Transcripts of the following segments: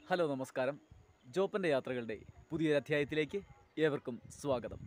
hello നമസ്കാരം ജോപ്പൻ്റെ യാത്രകളുടെ പുതിയൊരു അധ്യായത്തിലേക്ക് ഏവർക്കും സ്വാഗതം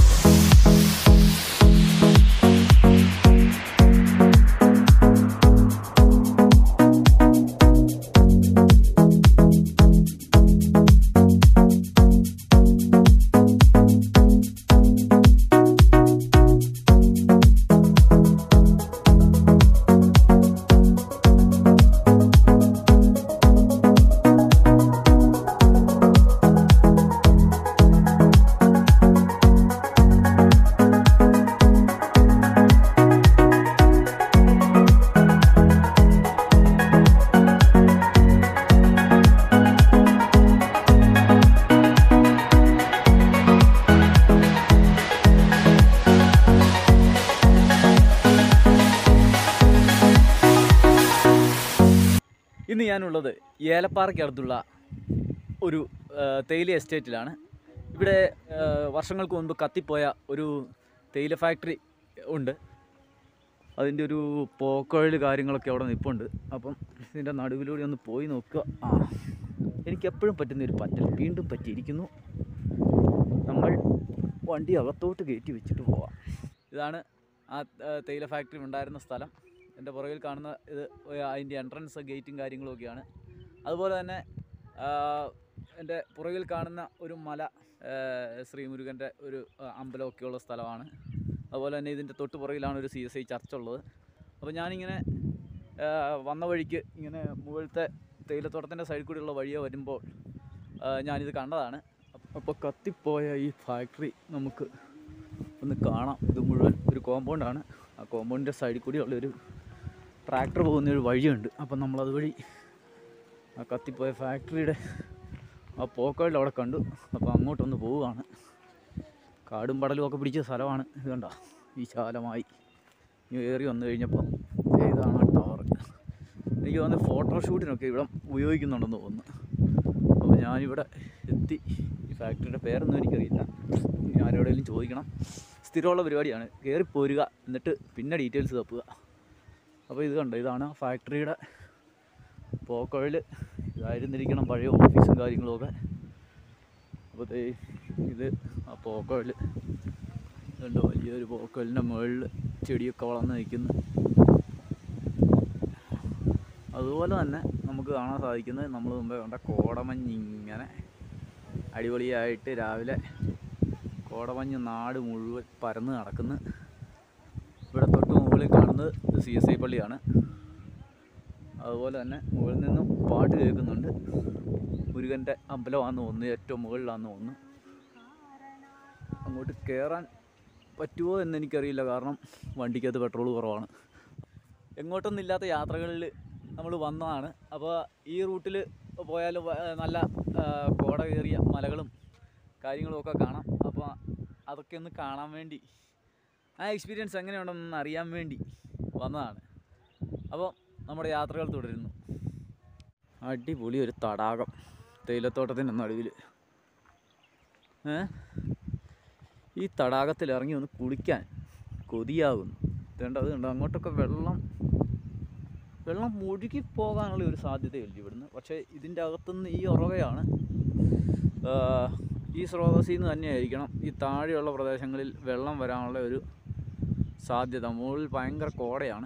ഇന്ന് ഞാനുള്ളത് ഏലപ്പാറയ്ക്കടുത്തുള്ള ഒരു ആ, തേയില എസ്റ്റേറ്റിലാണ് ഇവിടെ ആ, വർഷങ്ങൾക്ക് മുൻപ് കത്തിപ്പോയ ഒരു തേയില ഫാക്ടറി ഉണ്ട് അതിൻ്റെ ഒരു പോക്കോയിൽ കാര്യങ്ങളൊക്കെ അവിടെ നിൽപ്പുണ്ട് അപ്പം ഇതിൻ്റെ നടുവിലൂടെ ഒന്ന് പോയി നോക്കുക ആ എനിക്ക് എപ്പോഴും പറ്റുന്ന ഒരു പറ്റൽ വീണ്ടും പറ്റിയിരിക്കുന്നു നമ്മൾ വണ്ടി അകത്തോട്ട് കയറ്റി വെച്ചിട്ട് പോവാം ഇതാണ് ആ ആ, തേയില ഫാക്ടറി ഉണ്ടായിരുന്ന സ്ഥലം എൻ്റെ പുറകിൽ കാണുന്ന ഇത് അതിൻ്റെ എൻട്രൻസ് ഗേറ്റും കാര്യങ്ങളൊക്കെയാണ് അതുപോലെ തന്നെ ആ, എൻ്റെ പുറകിൽ കാണുന്ന ഒരു മല ആ, ശ്രീമുരുകൻ്റെ ഒരു ആ, അമ്പലമൊക്കെയുള്ള സ്ഥലമാണ് അതുപോലെ തന്നെ ഇതിൻ്റെ തൊട്ട് പുറകിലാണ് ഒരു സി എസ് ഐ ചർച്ച ഉള്ളത് അപ്പോൾ ഞാനിങ്ങനെ ആ, വന്ന വഴിക്ക് ഇങ്ങനെ മുകളിലത്തെ തേയിലത്തോട്ടത്തിൻ്റെ സൈഡിൽ കൂടിയുള്ള വഴിയെ വരുമ്പോൾ ആ, ഞാനിത് കണ്ടതാണ് അപ്പോൾ കത്തിപ്പോയ ഈ ഫാക്ടറി നമുക്ക് ഒന്ന് കാണാം ഇത് മുഴുവൻ ഒരു കോമ്പൗണ്ടാണ് ആ കോമ്പൗണ്ടിൻ്റെ സൈഡിൽ കൂടിയുള്ള ഒരു ട്രാക്ടർ പോകുന്ന ഒരു വഴിയുണ്ട് അപ്പം നമ്മൾ അതുവഴി ആ കത്തിപ്പോയ ഫാക്ടറിയുടെ ആ പോക്കോയിൽ അവിടെ കണ്ടു അപ്പോൾ അങ്ങോട്ടൊന്ന് പോവുകയാണ് കാടും പടലും ഒക്കെ പിടിച്ച സ്ഥലമാണ് ഇത് കണ്ടോ വിശാലമായി ഇനി ഏറി വന്നു കഴിഞ്ഞപ്പോൾ ഇതാണ് ആ ടവർ എനിക്ക് തോന്നുന്നു ഫോട്ടോഷൂട്ടിനൊക്കെ ഇവിടെ ഉപയോഗിക്കുന്നുണ്ടെന്ന് തോന്നുന്നു അപ്പോൾ ഞാനിവിടെ എത്തി ഈ ഫാക്ടറിയുടെ പേരൊന്നും എനിക്കറിയില്ല ഇനി ആരോടെങ്കിലും ചോദിക്കണം സ്ഥിരമുള്ള പരിപാടിയാണ് കയറി പോരുക എന്നിട്ട് പിന്നെ ഡീറ്റെയിൽസ് തപ്പുക അപ്പോൾ ഇത് കണ്ടോ ഇതാണ് ആ ഫാക്ടറിയുടെ പോക്കോയിൽ ഇതായിരുന്നിരിക്കണം പഴയ ഓഫീസും കാര്യങ്ങളുമൊക്കെ അപ്പോൾ ദേ ഇത് ആ പോക്കോയിൽ ഇതുണ്ട് വലിയൊരു പോക്കോലിൻ്റെ മുകളിൽ ചെടിയൊക്കെ വളർന്ന് നിൽക്കുന്നു അതുപോലെ തന്നെ നമുക്ക് കാണാൻ സാധിക്കുന്നത് നമ്മൾ മുമ്പേ കണ്ട കോടമഞ്ഞ് ഇങ്ങനെ അടിപൊളിയായിട്ട് രാവിലെ കോടമഞ്ഞ് നാട് മുഴുവൻ പരന്ന് നടക്കുന്നു ഇവിടെ തൊട്ട് മുകളിൽ കാണുന്നത് സി എസ് ഐ പള്ളിയാണ് അതുപോലെ തന്നെ മുകളിൽ നിന്നും പാട്ട് കേൾക്കുന്നുണ്ട് മുരുകൻ്റെ അമ്പലമാണെന്ന് തോന്നുന്നു ഏറ്റവും മുകളിലാണെന്ന് തോന്നുന്നു അങ്ങോട്ട് കയറാൻ പറ്റുമോ എന്ന് എനിക്കറിയില്ല കാരണം വണ്ടിക്കകത്ത് പെട്രോൾ കുറവാണ് എങ്ങോട്ടൊന്നും ഇല്ലാത്ത യാത്രകളിൽ നമ്മൾ വന്നതാണ് അപ്പോൾ ഈ റൂട്ടിൽ പോയാൽ വ- നല്ല ആ, കോട കയറിയ മലകളും കാര്യങ്ങളും ഒക്കെ കാണാം അപ്പോൾ അതൊക്കെ ഒന്ന് കാണാൻ വേണ്ടി ആ എക്സ്പീരിയൻസ് എങ്ങനെയുണ്ടെന്ന് അറിയാൻ വേണ്ടി വന്നതാണ് അപ്പോൾ നമ്മുടെ യാത്രകൾ തുടരുന്നു അടിപൊളി ഒരു തടാകം തേയിലത്തോട്ടത്തിൻ്റെ നടുവിൽ ഏ ഈ തടാകത്തിൽ ഇറങ്ങി ഒന്ന് കുളിക്കാൻ കൊതിയാകുന്നു ഇതേണ്ട അത് കണ്ടോ അങ്ങോട്ടൊക്കെ വെള്ളം വെള്ളം മുഴുകി പോകാനുള്ള ഒരു സാധ്യതയില്ല ഇവിടുന്ന് പക്ഷേ ഇതിൻ്റെ അകത്തുനിന്ന് ഈ ഉറവയാണ് ആ, ഈ സ്രോതസ്സിൽ നിന്ന് തന്നെയായിരിക്കണം ഈ താഴെയുള്ള പ്രദേശങ്ങളിൽ വെള്ളം വരാനുള്ള ഒരു സാധ്യത മുകളിൽ ഭയങ്കര കോടയാണ്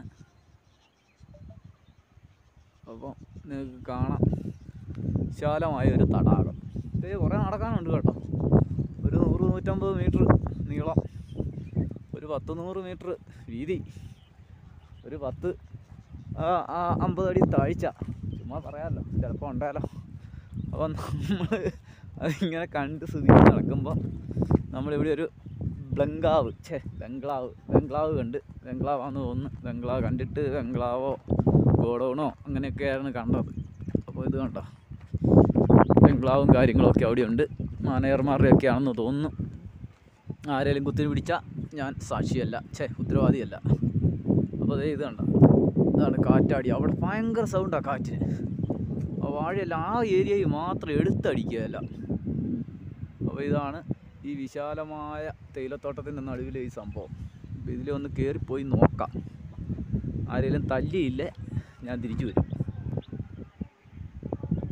അപ്പോൾ നിങ്ങൾക്ക് കാണാം വിശാലമായ ഒരു തടാകം ഇത് കുറേ നടക്കാനുണ്ട് കേട്ടോ ഒരു നൂറ് നൂറ്റമ്പത് മീറ്റർ നീളം ഒരു പത്ത് നൂറ് മീറ്റർ വീതി ഒരു പത്ത് ആ ആ അമ്പത് അടി താഴ്ച ചുമ്മാ പറയാമല്ലോ ചിലപ്പോൾ ഉണ്ടായാലോ അപ്പം നമ്മൾ അതിങ്ങനെ കണ്ട് സുഖിച്ച് നടക്കുമ്പോൾ നമ്മളിവിടെ ഒരു ബംഗ്ലാവ് ഛേ ബംഗ്ലാവ് ബംഗ്ലാവ് കണ്ട് ബംഗ്ലാവാന്ന് തോന്നുന്നു ബംഗ്ലാവ് കണ്ടിട്ട് ബംഗ്ലാവോ ഗോഡൗണോ അങ്ങനെയൊക്കെയായിരുന്നു കണ്ടത് അപ്പോൾ ഇത് കണ്ടോ ബംഗ്ലാവും കാര്യങ്ങളൊക്കെ അവിടെയുണ്ട് മാനേജർമാരുടെയൊക്കെ ആണെന്ന് തോന്നുന്നു ആരെങ്കിലും കുത്തിരി പിടിച്ചാൽ ഞാൻ സാക്ഷിയല്ല ഛേ ഉത്തരവാദിയല്ല അപ്പോൾ ദേ ഇത് കണ്ടോ ഇതാണ് കാറ്റാടി അവിടെ ഭയങ്കര സൗണ്ടാണ് കാറ്റിന് ആ വാഴയെല്ലാം ആ ഏരിയയിൽ മാത്രം എടുത്തടിക്കുകയല്ല അപ്പോൾ ഇതാണ് ഈ വിശാലമായ തേയിലത്തോട്ടത്തിൻ്റെ നടുവിലെ ഈ സംഭവം അപ്പോൾ ഇതിലൊന്ന് കയറിപ്പോയി നോക്കാം ആരെങ്കിലും തല്ലിയില്ലേ ഞാൻ തിരിച്ചു വരും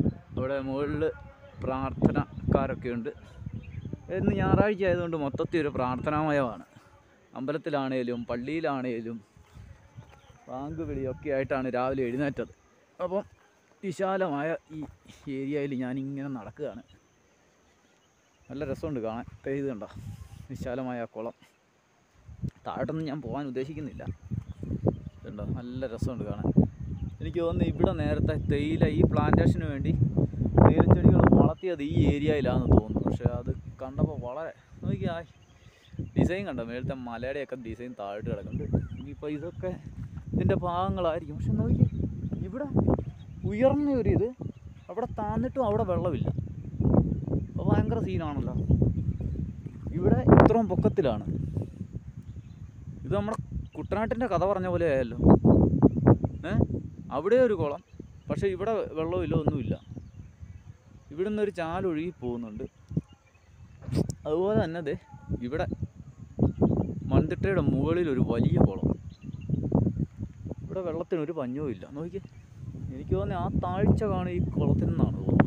ഇവിടെ മുകളിൽ പ്രാർത്ഥനക്കാരൊക്കെ ഉണ്ട് ഇന്ന് ഞായറാഴ്ച ആയതുകൊണ്ട് മൊത്തത്തിൽ ഒരു പ്രാർത്ഥനാമയമാണ് അമ്പലത്തിലാണേലും പള്ളിയിലാണേലും ബാങ്ക് വിളിയൊക്കെ ആയിട്ടാണ് രാവിലെ എഴുന്നേറ്റത് അപ്പം വിശാലമായ ഈ ഏരിയയിൽ ഞാനിങ്ങനെ നടക്കുകയാണ് നല്ല രസമുണ്ട് കാണാൻ ഇത് കണ്ടോ വിശാലമായ ആ കുളം താഴോട്ടൊന്നും ഞാൻ പോകാൻ ഉദ്ദേശിക്കുന്നില്ല ഇതുണ്ടോ നല്ല രസമുണ്ട് കാണാൻ എനിക്ക് തോന്നുന്നു ഇവിടെ നേരത്തെ തേയില ഈ പ്ലാന്റേഷന് വേണ്ടി തേയിലച്ചെടികൾ വളർത്തിയത് ഈ ഏരിയയിലാണെന്ന് തോന്നുന്നു പക്ഷേ അത് കണ്ടപ്പോൾ വളരെ നോക്കിയാ ഡിസൈൻ കണ്ടോ മേളത്തെ മലയുടെയൊക്കെ ഡിസൈൻ താഴോട്ട് കിടക്കുന്നുണ്ട് ഇനിയിപ്പോൾ ഇതൊക്കെ ഇതിൻ്റെ ഭാഗങ്ങളായിരിക്കും പക്ഷെ നോക്കി ഇവിടെ ഉയർന്ന ഒരു ഇത് അവിടെ താന്നിട്ടും അവിടെ വെള്ളമില്ല അപ്പോൾ ഭയങ്കര സീനാണല്ലോ ഇവിടെ ഇത്രയും പൊക്കത്തിലാണ് ഇത് നമ്മുടെ കുട്ടനാട്ടിൻ്റെ കഥ പറഞ്ഞ പോലെ ആയല്ലോ ഏ അവിടെ ഒരു കുളം പക്ഷേ ഇവിടെ വെള്ളമില്ല ഒന്നുമില്ല ഇവിടെ നിന്നൊരു ചാലൊഴുകി പോകുന്നുണ്ട് അതുപോലെ തന്നെ ദേ ഇവിടെ മൺതിട്ടയുടെ മുകളിൽ ഒരു വലിയ കുളം ഇവിടെ വെള്ളത്തിന് ഒരു പഞ്ഞവും ഇല്ല നോക്കിയേ എനിക്ക് തോന്നുന്നത് ആ താഴ്ച കാണും ഈ കുളത്തിൽ നിന്നാണ് തോന്നുന്നത്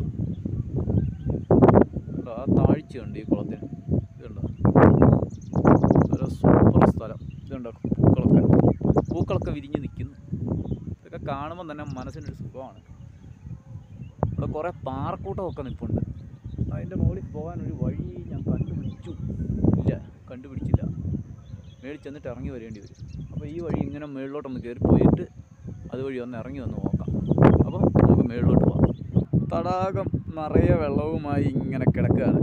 കണ്ടോ, ആ താഴ്ചയുണ്ട് ഈ കുളത്തിന് ഇതുണ്ടോ ഒരു സൂപ്പർ സ്ഥലം ഇതുണ്ടോ പൂക്കളൊക്കെ പൂക്കളൊക്കെ വിരിഞ്ഞ് നിൽക്കുന്നു ഇതൊക്കെ കാണുമ്പോൾ തന്നെ മനസ്സിനൊരു സുഖമാണ് ഇവിടെ കുറേ പാറക്കൂട്ടമൊക്കെ നിൽപ്പുണ്ട് അതിൻ്റെ മുകളിൽ പോകാൻ ഒരു വഴി ഞാൻ കണ്ടുപിടിച്ചു ഇല്ല കണ്ടുപിടിച്ചില്ല മേളിൽ ചെന്നിട്ട് ഇറങ്ങി വരേണ്ടി വരും അപ്പോൾ ഈ വഴി ഇങ്ങനെ മേളിലോട്ടൊന്ന് കയറി പോയിട്ട് അതുവഴി ഒന്ന് ഇറങ്ങി വന്ന് നോക്കാം അപ്പോൾ നമുക്ക് മേളിലോട്ട് പോകാം തടാകം നിറയെ വെള്ളവുമായി ഇങ്ങനെ കിടക്കുകയാണ്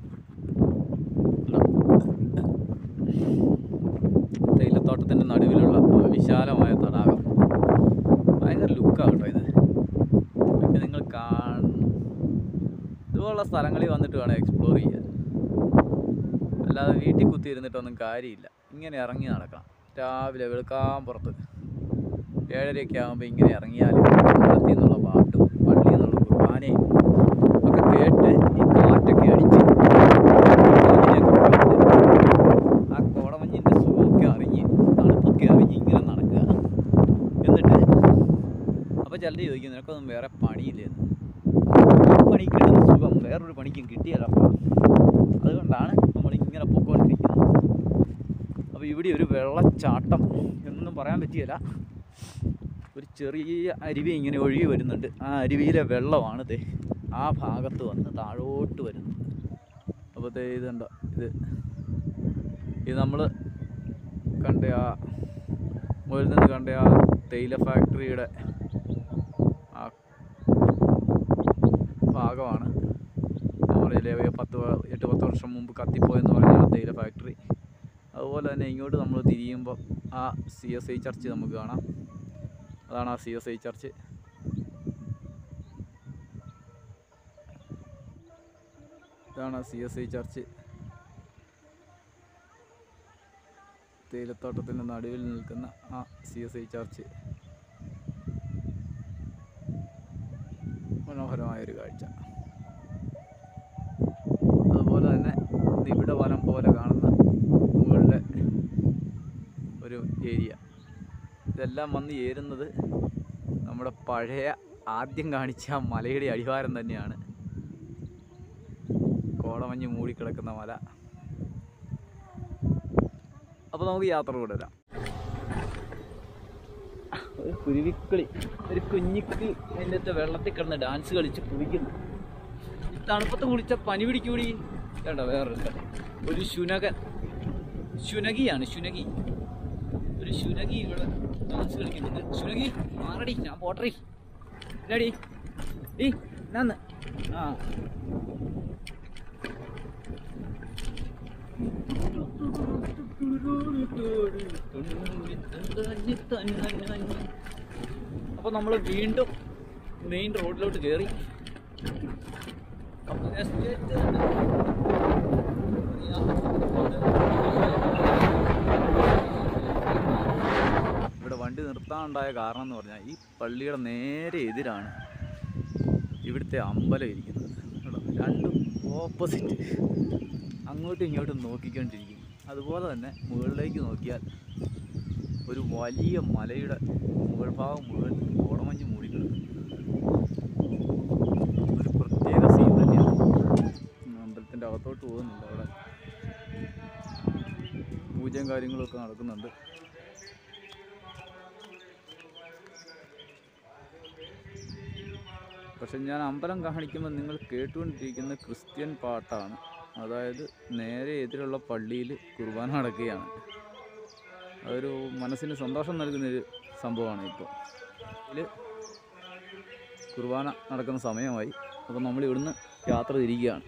തേയിലത്തോട്ടത്തിൻ്റെ നടുവിലുള്ള വിശാലമായ തടാകം ഭയങ്കര ലുക്കാണ് കേട്ടോ ഇത് ഇതൊക്കെ നിങ്ങൾ കാണണം ഇതുപോലുള്ള സ്ഥലങ്ങളിൽ വന്നിട്ട് വേണം എക്സ്പ്ലോർ ചെയ്യാൻ അല്ലാതെ വീട്ടിൽ കുത്തി ഇരുന്നിട്ടൊന്നും കാര്യമില്ല ഇങ്ങനെ ഇറങ്ങി നടക്കണം രാവിലെ വെളുക്കാൻ പുറത്ത് ഏഴരയൊക്കെ ആകുമ്പോൾ ഇങ്ങനെ ഇറങ്ങിയാൽ അമ്പലത്തിൽ നിന്നുള്ള പാട്ടും പള്ളിയിൽ നിന്നുള്ള കുർബാനയും ഒക്കെ കേട്ട് ഈ കാറ്റൊക്കെ അടിച്ച് ഇതിനെയൊക്കെ പോയിട്ട് ആ കോടമഞ്ഞിൻ്റെ സുഖമൊക്കെ അറിഞ്ഞ് തണുപ്പൊക്കെ അറിഞ്ഞ് ഇങ്ങനെ നടക്കുക എന്നിട്ട് അപ്പോൾ ചിലർ ചോദിക്കും നിനക്കൊന്നും വേറെ പണിയില്ലേന്ന് ഈ പണി കിട്ടുന്ന സുഖം വേറൊരു പണിക്കും കിട്ടിയല്ലപ്പ അതുകൊണ്ടാണ് നമ്മൾ ഇങ്ങനെ പൊക്കോണ്ടിരിക്കുന്നത് അപ്പോൾ ഇവിടെ ഒരു വെള്ളച്ചാട്ടം എന്നൊന്നും പറയാൻ പറ്റിയല്ല ഒരു ചെറിയ അരുവി ഇങ്ങനെ ഒഴുകി വരുന്നുണ്ട് ആ അരുവിയിലെ വെള്ളമാണ് ദേ ആ ഭാഗത്ത് വന്ന് താഴോട്ട് വരുന്നത് അപ്പോൾ ദേ ഇതുണ്ടോ ഇത് ഇത് നമ്മൾ കണ്ട ആ മുകളിൽ നിന്ന് കണ്ട ആ തേയില ഫാക്ടറിയുടെ ആ ഭാഗമാണ് നമ്മളിലെ പത്ത് വ- എട്ട് പത്ത് വർഷം മുമ്പ് കത്തിപ്പോയെന്ന് പറഞ്ഞ ആ തേയില ഫാക്ടറി അതുപോലെ തന്നെ ഇങ്ങോട്ട് നമ്മൾ തിരിയുമ്പോൾ ആ സി എസ് ഐ ചർച്ച് നമുക്ക് കാണാം അതാണ് ആ സി എസ് ഐ ചർച്ച് ഇതാണ് ആ സി എസ് ഐ ചർച്ച് തേയിലത്തോട്ടത്തിൻ്റെ നടുവിൽ നിൽക്കുന്ന ആ സി എസ് ഐ ചർച്ച് മനോഹരമായൊരു കാഴ്ച അതുപോലെ തന്നെ ഇവിടെ വനം പോലെ കാണുന്ന മുകളിലെ ഒരു ഏരിയ ഇതെല്ലാം വന്ന് ചേരുന്നത് നമ്മുടെ പഴയ ആദ്യം കാണിച്ച ആ മലയുടെ അടിവാരം തന്നെയാണ് കോടമഞ്ഞ് മൂടിക്കിടക്കുന്ന മല അപ്പോൾ നമുക്ക് യാത്ര തുടരാം ഒരു കുരുവിക്കിളി ഒരു കുഞ്ഞിക്കിളി അതിൻ്റെ അകത്ത് വെള്ളത്തിൽ കിടന്ന് ഡാൻസ് കളിച്ച് കുളിക്കുന്നു ഈ തണുപ്പത്ത് കുളിച്ച പനി പിടിക്കൂടി കേട്ടോ വേറൊരു സ്ഥലം ഒരു ശുനകൻ ശുനകിയാണ് ശുനകി ഒരു ശുനകി ഇവിടെ ഡാൻസ് കളിക്കുന്നുണ്ട് ശുനകി മാറടി ഞാൻ പോട്ടറി ഇല്ലടി ഡീ നന്ന് ആ അപ്പോൾ നമ്മൾ വീണ്ടും മെയിൻ റോഡിലോട്ട് കയറി ഇവിടെ വണ്ടി നിർത്താനുണ്ടായ കാരണം എന്ന് പറഞ്ഞാൽ ഈ പള്ളിയുടെ നേരെ എതിരാണ് ഇവിടുത്തെ അമ്പലം ഇരിക്കുന്നത് കേട്ടോ രണ്ടും ഓപ്പോസിറ്റ് അങ്ങോട്ടും ഇങ്ങോട്ടും നോക്കിക്കൊണ്ടിരിക്കും അതുപോലെ തന്നെ മുകളിലേക്ക് നോക്കിയാൽ ഒരു വലിയ മലയുടെ മുകൾ ഭാഗം മുഴുവൻ കോടമഞ്ഞ് മൂടിക്കിടക്കും ഒരു അകത്തോട്ട് പോകുന്നില്ല അവിടെ പൂജയും കാര്യങ്ങളൊക്കെ നടക്കുന്നുണ്ട് പക്ഷെ ഞാൻ അമ്പലം കാണിക്കുമ്പോൾ നിങ്ങൾ കേട്ടുകൊണ്ടിരിക്കുന്ന ക്രിസ്ത്യൻ പാട്ടാണ് അതായത് നേരെ എതിരുള്ള പള്ളിയിൽ കുർബാന നടക്കുകയാണ് അതൊരു മനസ്സിന് സന്തോഷം നൽകുന്നൊരു സംഭവമാണ് ഇപ്പോൾ ഇതിൽ കുർബാന നടക്കുന്ന സമയമായി അപ്പോൾ നമ്മൾ ഇവിടുന്ന് യാത്ര തിരിക്കുകയാണ്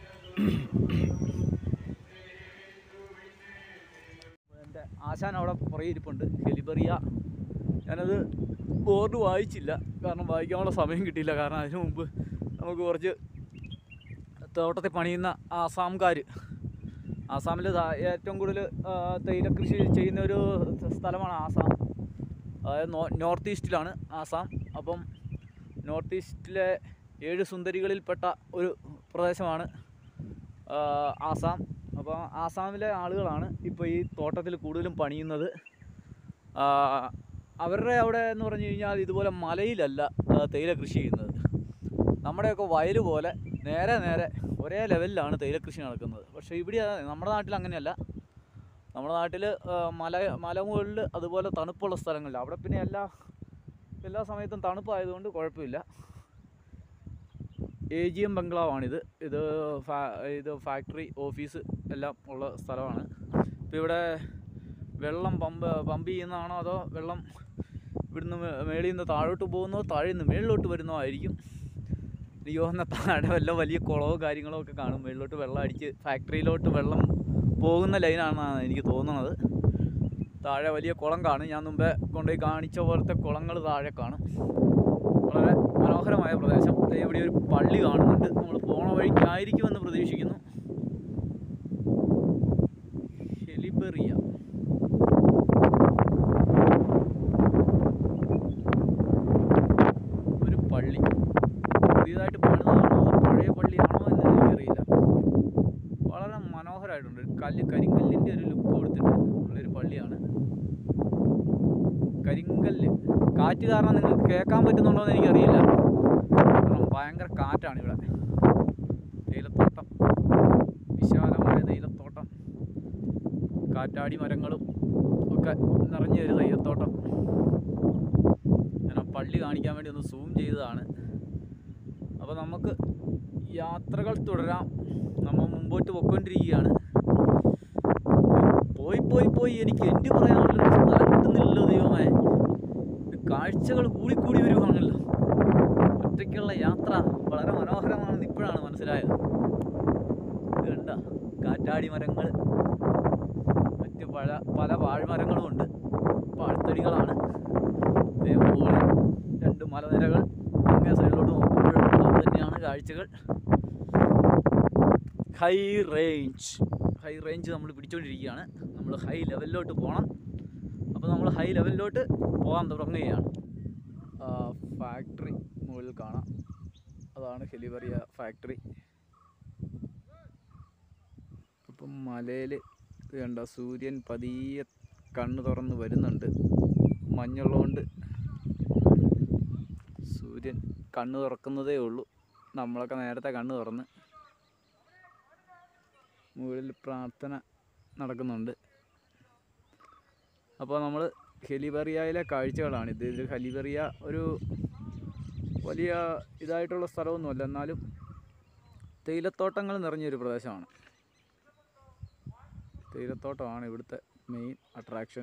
എൻ്റെ ആശാൻ അവിടെ പുറകെ ഇരിപ്പുണ്ട് ഹെലിബറിയ ഞാനത് ബോർഡ് വായിച്ചില്ല കാരണം വായിക്കാനുള്ള സമയം കിട്ടിയില്ല കാരണം അതിനു മുമ്പ് നമുക്ക് കുറച്ച് തോട്ടത്തിൽ പണിയുന്ന ആസാംകാർ ആസാമിൽ ഏറ്റവും കൂടുതൽ ആ, തേയില കൃഷി ചെയ്യുന്ന ഒരു സ്ഥലമാണ് ആസാം അതായത് നോ നോർത്ത് ഈസ്റ്റിലാണ് ആസാം അപ്പം നോർത്ത് ഈസ്റ്റിലെ ഏഴ് സുന്ദരികളിൽപ്പെട്ട ഒരു പ്രദേശമാണ് ആ, ആസാം അപ്പോൾ ആസാമിലെ ആളുകളാണ് ഇപ്പോൾ ഈ തോട്ടത്തിൽ കൂടുതലും പണിയുന്നത് ആ, അവരുടെ അവിടെ എന്ന് പറഞ്ഞു കഴിഞ്ഞാൽ ഇതുപോലെ മലയിലല്ല ആ, തേയില കൃഷി ചെയ്യുന്നത് നമ്മുടെയൊക്കെ വയൽ പോലെ നേരെ നേരെ ഒരേ ലെവലിലാണ് തേയില കൃഷി നടക്കുന്നത് പക്ഷേ ഇവിടെ നമ്മുടെ നാട്ടിൽ അങ്ങനെയല്ല നമ്മുടെ നാട്ടിൽ മല മലമുകളിൽ അതുപോലെ തണുപ്പുള്ള സ്ഥലങ്ങളിൽ അവിടെ പിന്നെ എല്ലാ എല്ലാ സമയത്തും തണുപ്പായതുകൊണ്ട് കുഴപ്പമില്ല എ ജി എം ബംഗ്ലാവാണിത് ഇത് ഫാ ഇത് ഫാക്ടറി ഓഫീസ് എല്ലാം ഉള്ള സ്ഥലമാണ് ഇപ്പോൾ ഇവിടെ വെള്ളം പമ്പ് പമ്പ് ചെയ്യുന്നതാണോ അതോ വെള്ളം ഇവിടുന്ന് മേ- മേളിൽ നിന്ന് താഴോട്ട് പോകുന്നോ താഴെ നിന്ന് മേളിലോട്ട് വരുന്നോ ആയിരിക്കും എനിക്ക് തോന്നുന്ന താഴെ വല്ല വലിയ കുളമോ കാര്യങ്ങളോ ഒക്കെ കാണും മേളിലോട്ട് വെള്ളം അടിച്ച് ഫാക്ടറിയിലോട്ട് വെള്ളം പോകുന്ന ലൈനാണെന്നാണ് എനിക്ക് തോന്നുന്നത് താഴെ വലിയ കുളം കാണും ഞാൻ മുമ്പേ കൊണ്ടുപോയി കാണിച്ച പോലത്തെ കുളങ്ങൾ താഴെ കാണും വളരെ മനോഹരമായ പ്രദേശം ദേ ഇവിടെ ഒരു പള്ളി കാണുന്നുണ്ട് നമ്മൾ പോണ വഴിക്കായിരിക്കുമെന്ന് പ്രതീക്ഷിക്കുന്നു ഹെലിബെറിയ ഒരു പള്ളി പുതിയതായിട്ട് പണിതാണോ അതോ പഴയ പള്ളിയാണോ എന്ന് എനിക്കറിയില്ല വളരെ മനോഹരമായിട്ടുണ്ട് ഒരു കല്ല് കരിങ്കല്ലിൻ്റെ ഒരു ലുക്ക് കൊടുത്തിട്ട് ഉള്ളൊരു പള്ളിയാണ് കരിങ്കല്ല് കാറ്റ് കാരണം നിങ്ങൾക്ക് കേൾക്കാൻ പറ്റുന്നുണ്ടോ എന്ന് എനിക്കറിയില്ല കാരണം ഭയങ്കര കാറ്റാണ് ഇവിടെ തേയിലത്തോട്ടം വിശാലമായ തേയിലത്തോട്ടം കാറ്റാടി മരങ്ങളും ഒക്കെ നിറഞ്ഞ ഒരു തേയിലത്തോട്ടം ഞാൻ ആ പള്ളി കാണിക്കാൻ വേണ്ടി ഒന്ന് സൂം ചെയ്തതാണ് അപ്പോൾ നമുക്ക് യാത്രകൾ തുടരാം നമ്മൾ മുമ്പോട്ട് പൊയ്ക്കൊണ്ടിരിക്കുകയാണ് പോയി പോയി പോയി എനിക്ക് എൻ്റെ പറയാനുള്ള സ്ഥലം കിട്ടുന്നില്ലല്ലോ ദൈവമേ ഇത് കാഴ്ചകൾ കൂടി കൂടി വരുവാണല്ലോ ഒറ്റയ്ക്കുള്ള യാത്ര വളരെ മനോഹരമാണെന്ന് ഇപ്പോഴാണ് മനസ്സിലായത് ഇത് കണ്ട കാറ്റാടി മരങ്ങൾ മറ്റ് പല പല വാഴ്മരങ്ങളും ഉണ്ട് പാഴ്ത്തടികളാണ് ദേ മുകളിൽ രണ്ട് മലനിരകൾ അങ്ങേ സൈഡിലോട്ട് നോക്കുമ്പോഴും അത് തന്നെയാണ് കാഴ്ചകൾ ഹൈ റേഞ്ച് ഹൈ റേഞ്ച് നമ്മൾ പിടിച്ചുകൊണ്ടിരിക്കുകയാണ് നമ്മൾ ഹൈ ലെവലിലോട്ട് പോകണം അപ്പോൾ നമ്മൾ ഹൈ ലെവലിലോട്ട് പോകാൻ തുടങ്ങുകയാണ് ഫാക്ടറി മുകളിൽ കാണാം അതാണ് ഹെലിവറിയ ഫാക്ടറി അപ്പം മലയിൽ കണ്ട സൂര്യൻ പതിയെ കണ്ണ് തുറന്ന് വരുന്നുണ്ട് മഞ്ഞുള്ളതുകൊണ്ട് സൂര്യൻ കണ്ണ് തുറക്കുന്നതേ ഉള്ളൂ നമ്മളൊക്കെ നേരത്തെ കണ്ണ് തുറന്ന് മുകളിൽ പ്രാർത്ഥന നടക്കുന്നുണ്ട് അപ്പോൾ നമ്മൾ ഹെലിബറിയയിലെ കാഴ്ചകളാണിത് ഇത് ഹെലിബറിയ ഒരു വലിയ ഇതായിട്ടുള്ള സ്ഥലമൊന്നുമല്ല എന്നാലും തേയിലത്തോട്ടങ്ങൾ നിറഞ്ഞൊരു പ്രദേശമാണ് തേയിലത്തോട്ടമാണ് ഇവിടുത്തെ മെയിൻ അട്രാക്ഷൻ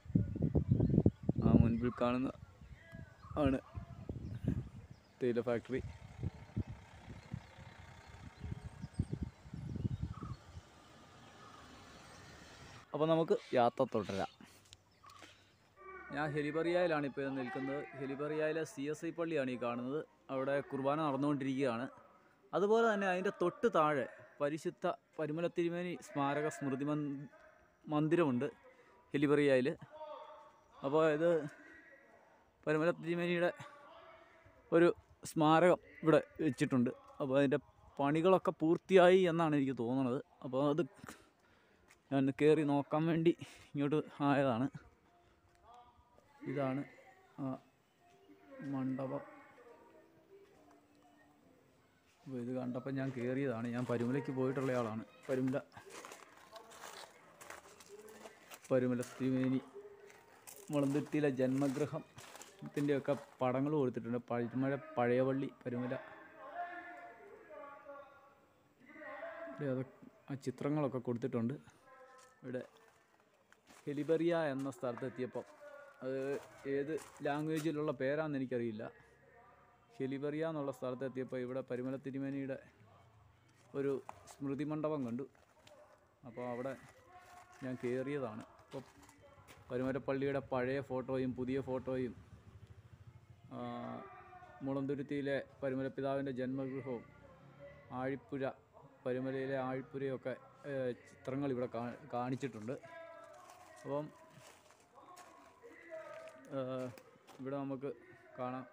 ആ മുൻപിൽ കാണുന്ന ആണ് തേയില ഫാക്ടറി അപ്പോൾ നമുക്ക് യാത്ര തുടരാം ഞാൻ ഹെലിബറിയയിലാണ് ഇപ്പോൾ നിൽക്കുന്നത് ഹെലിബറിയയിലെ സി എസ് ഐ പള്ളിയാണ് ഈ കാണുന്നത് അവിടെ കുർബാന നടന്നുകൊണ്ടിരിക്കുകയാണ് അതുപോലെ തന്നെ അതിൻ്റെ തൊട്ട് താഴെ പരിശുദ്ധ പരിമല തിരുമേനി സ്മാരക സ്മൃതി മന്- മന്ദിരമുണ്ട് ഹെലിബറിയയിൽ അപ്പോൾ ഇത് പരിമല തിരുമേനിയുടെ ഒരു സ്മാരകം ഇവിടെ വെച്ചിട്ടുണ്ട് അപ്പോൾ അതിൻ്റെ പണികളൊക്കെ പൂർത്തിയായി എന്നാണ് എനിക്ക് തോന്നുന്നത് അപ്പോൾ അത് ഞാൻ കയറി നോക്കാൻ വേണ്ടി ഇങ്ങോട്ട് ആയതാണ് ഇതാണ് ആ മണ്ഡപം അപ്പോൾ ഇത് കണ്ടപ്പോൾ ഞാൻ കയറിയതാണ് ഞാൻ പരുമലയ്ക്ക് പോയിട്ടുള്ള ആളാണ് പരുമല പരുമല തിരുമേനി മുളന്തുരുത്തിയിലെ ജന്മഗൃഹം ത്തിൻ്റെയൊക്കെ പടങ്ങൾ കൊടുത്തിട്ടുണ്ട് പരുമല പഴയപള്ളി പരുമല ഇവിടെ അത് ആ ചിത്രങ്ങളൊക്കെ കൊടുത്തിട്ടുണ്ട് ഇവിടെ ഹെലിബറിയ എന്ന സ്ഥലത്ത് എത്തിയപ്പം അത് ഏത് ലാംഗ്വേജിലുള്ള പേരാണെന്ന് എനിക്കറിയില്ല ഹെലിബറിയ എന്നുള്ള സ്ഥലത്ത് എത്തിയപ്പോൾ ഇവിടെ പരിമല തിരുമേനിയുടെ ഒരു സ്മൃതി മണ്ഡപം കണ്ടു അപ്പോൾ അവിടെ ഞാൻ കയറിയതാണ് അപ്പോൾ പരുമലപ്പള്ളിയുടെ പഴയ ഫോട്ടോയും പുതിയ ഫോട്ടോയും ആ, മുളന്തുരുത്തിയിലെ പരുമലപ്പിതാവിൻ്റെ ജന്മഗൃഹവും ആഴിപ്പുഴ പരുമലയിലെ ആഴിപ്പുരയൊക്കെ ഏ, ചിത്രങ്ങൾ ഇവിടെ കാ- കാണിച്ചിട്ടുണ്ട് അപ്പം ഏ, ഇവിടെ നമുക്ക് കാണാം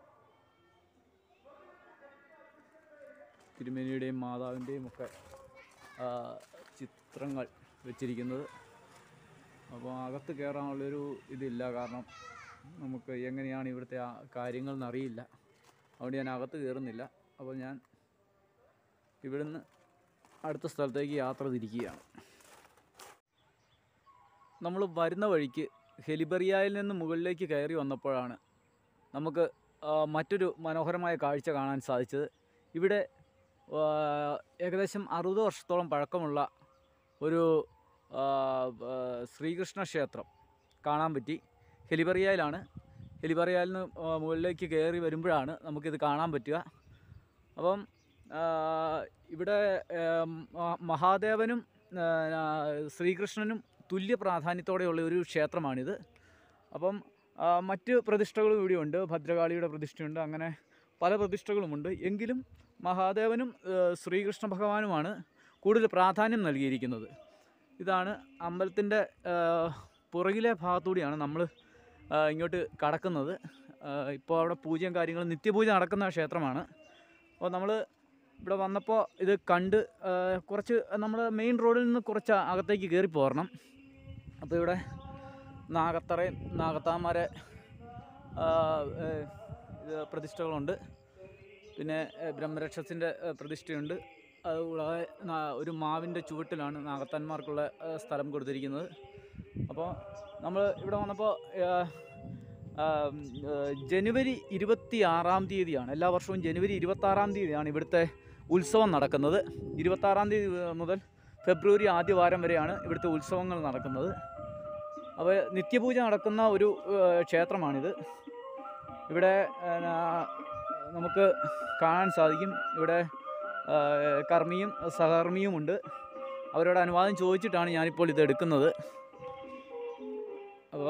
തിരുമേനിയുടെയും മാതാവിൻ്റെയും ഒക്കെ ആ, ചിത്രങ്ങൾ വെച്ചിരിക്കുന്നത് അപ്പോൾ അകത്ത് കയറാനുള്ളൊരു ഇതില്ല കാരണം നമുക്ക് എങ്ങനെയാണ് ഇവിടുത്തെ ആ കാര്യങ്ങൾ എന്നറിയില്ല അതുകൊണ്ട് ഞാൻ അകത്ത് കയറുന്നില്ല അപ്പോൾ ഞാൻ ഇവിടുന്ന് അടുത്ത സ്ഥലത്തേക്ക് യാത്ര തിരിക്കുകയാണ് നമ്മൾ വരുന്ന വഴിക്ക് ഹെലിബറിയായിൽ നിന്ന് മുകളിലേക്ക് കയറി വന്നപ്പോഴാണ് നമുക്ക് ആ, മറ്റൊരു മനോഹരമായ കാഴ്ച കാണാൻ സാധിച്ചത് ഇവിടെ ആ, ഏകദേശം അറുപത് വർഷത്തോളം പഴക്കമുള്ള ഒരു ആ, ആ, ശ്രീകൃഷ്ണ ക്ഷേത്രം കാണാൻ പറ്റി ഹെലിബറിയായിലാണ് ഹെലിബറിയായിൽ നിന്ന് ആ, മുകളിലേക്ക് കയറി വരുമ്പോഴാണ് നമുക്കിത് കാണാൻ പറ്റുക അപ്പം ആ, ഇവിടെ ഏം, മ- മഹാദേവനും ആ, ശ്രീകൃഷ്ണനും തുല്യ പ്രാധാന്യത്തോടെയുള്ള ഒരു ക്ഷേത്രമാണിത് അപ്പം ആ, മറ്റ് പ്രതിഷ്ഠകളും ഇവിടെയുണ്ട് ഭദ്രകാളിയുടെ പ്രതിഷ്ഠയുണ്ട് അങ്ങനെ പല പ്രതിഷ്ഠകളുമുണ്ട് എങ്കിലും മഹാദേവനും ആ, ശ്രീകൃഷ്ണ ഭഗവാനുമാണ് കൂടുതൽ പ്രാധാന്യം നൽകിയിരിക്കുന്നത് ഇതാണ് അമ്പലത്തിൻ്റെ പുറകിലെ ഭാഗത്തൂടെയാണ് നമ്മൾ ഇങ്ങോട്ട് കടക്കുന്നത് ഇപ്പോൾ അവിടെ പൂജയും കാര്യങ്ങളും നിത്യപൂജ നടക്കുന്ന ക്ഷേത്രമാണ് അപ്പോൾ നമ്മൾ ഇവിടെ വന്നപ്പോൾ ഇത് കണ്ട് ആ, കുറച്ച് നമ്മൾ മെയിൻ റോഡിൽ നിന്ന് കുറച്ച് അകത്തേക്ക് കയറി പോരണം അപ്പോൾ ഇവിടെ നാഗത്തറയും നാഗത്താന്മാരെ ആ, ഏ, ഇത് പ്രതിഷ്ഠകളുണ്ട് പിന്നെ ഏ, ബ്രഹ്മരക്ഷസിൻ്റെ ഏ, പ്രതിഷ്ഠയുണ്ട് അതുകൂടാതെ നാ- ഒരു മാവിൻ്റെ ചുവട്ടിലാണ് നാഗത്താന്മാർക്കുള്ള ഏ, സ്ഥലം കൊടുത്തിരിക്കുന്നത് അപ്പോൾ നമ്മൾ ഇവിടെ വന്നപ്പോൾ ഏ, ആ, ഉം, ഏ, ജനുവരി ഇരുപത്തി ആറാം തീയതിയാണ് എല്ലാ വർഷവും ജനുവരി ഇരുപത്താറാം തീയതിയാണ് ഇവിടുത്തെ ഉത്സവം നടക്കുന്നത് ഇരുപത്താറാം തീയതി മുതൽ ഫെബ്രുവരി ആദ്യ വാരം വരെയാണ് ഇവിടുത്തെ ഉത്സവങ്ങൾ നടക്കുന്നത് അപ്പോൾ നിത്യപൂജ നടക്കുന്ന ഒരു ഏഹ്, ക്ഷേത്രമാണിത് ഇവിടെ ഏഹ്, നാ- നമുക്ക് കാണാൻ സാധിക്കും ഇവിടെ ഏഹ്, കർമ്മിയും സഹകർമ്മിയുമുണ്ട് അവരോട് അനുവാദം ചോദിച്ചിട്ടാണ് ഞാനിപ്പോൾ ഇത് എടുക്കുന്നത് അപ്പോൾ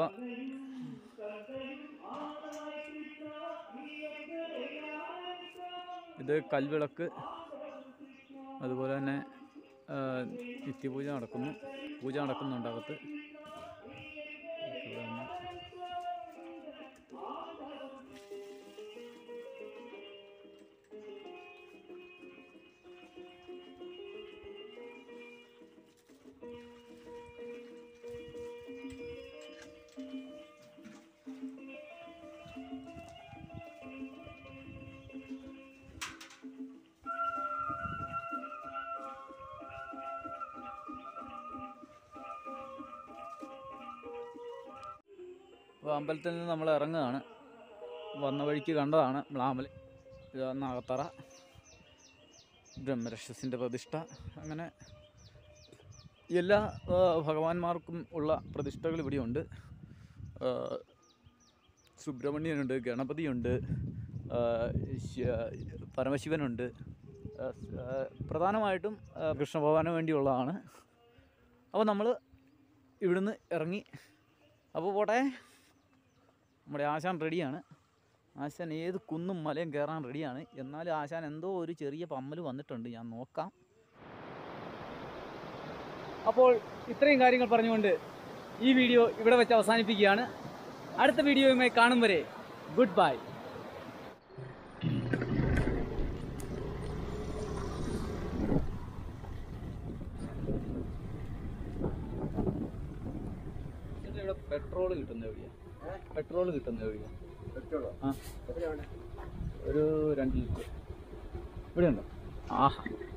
ഇത് കൽവിളക്ക് അതുപോലെ തന്നെ ആ, നിത്യപൂജ നടക്കുന്നു പൂജ നടക്കുന്നുണ്ട് അകത്ത് ഇവിടെ വന്ന് അപ്പോൾ അമ്പലത്തിൽ നിന്ന് നമ്മൾ ഇറങ്ങുകയാണ് വന്ന വഴിക്ക് കണ്ടതാണ് മ്ലാമൽ ഇത് നാഗത്തറ ബ്രഹ്മരക്ഷസിൻ്റെ പ്രതിഷ്ഠ അങ്ങനെ എല്ലാ ആ, ഭഗവാന്മാർക്കും ഉള്ള പ്രതിഷ്ഠകൾ ഇവിടെയുണ്ട് ആ, സുബ്രഹ്മണ്യനുണ്ട് ഗണപതിയുണ്ട് ആ, ശ- പരമശിവനുണ്ട് ആ, സ്- ആ, പ്രധാനമായിട്ടും ആ, കൃഷ്ണഭഗവാന് വേണ്ടിയുള്ളതാണ് അപ്പോൾ നമ്മൾ ഇവിടുന്ന് ഇറങ്ങി അപ്പോൾ പോട്ടെ നമ്മുടെ ആശാൻ റെഡിയാണ് ആശാൻ ഏത് കുന്നും മലയും കയറാൻ റെഡിയാണ് എന്നാലും ആശാൻ എന്തോ ഒരു ചെറിയ പമ്മൽ വന്നിട്ടുണ്ട് ഞാൻ നോക്കാം അപ്പോൾ ഇത്രയും കാര്യങ്ങൾ പറഞ്ഞുകൊണ്ട് ഈ വീഡിയോ ഇവിടെ വെച്ച് അവസാനിപ്പിക്കുകയാണ് അടുത്ത വീഡിയോയുമായി കാണും വരെ ഗുഡ് ബൈ ഇവിടെ പെട്രോൾ കിട്ടുന്ന എവിടെയാ പെട്രോൾ കിട്ടുന്ന എവിടെയാ ആ ഒരു രണ്ട് ലിറ്റർ ഇവിടെ ഉണ്ടോ ആഹാ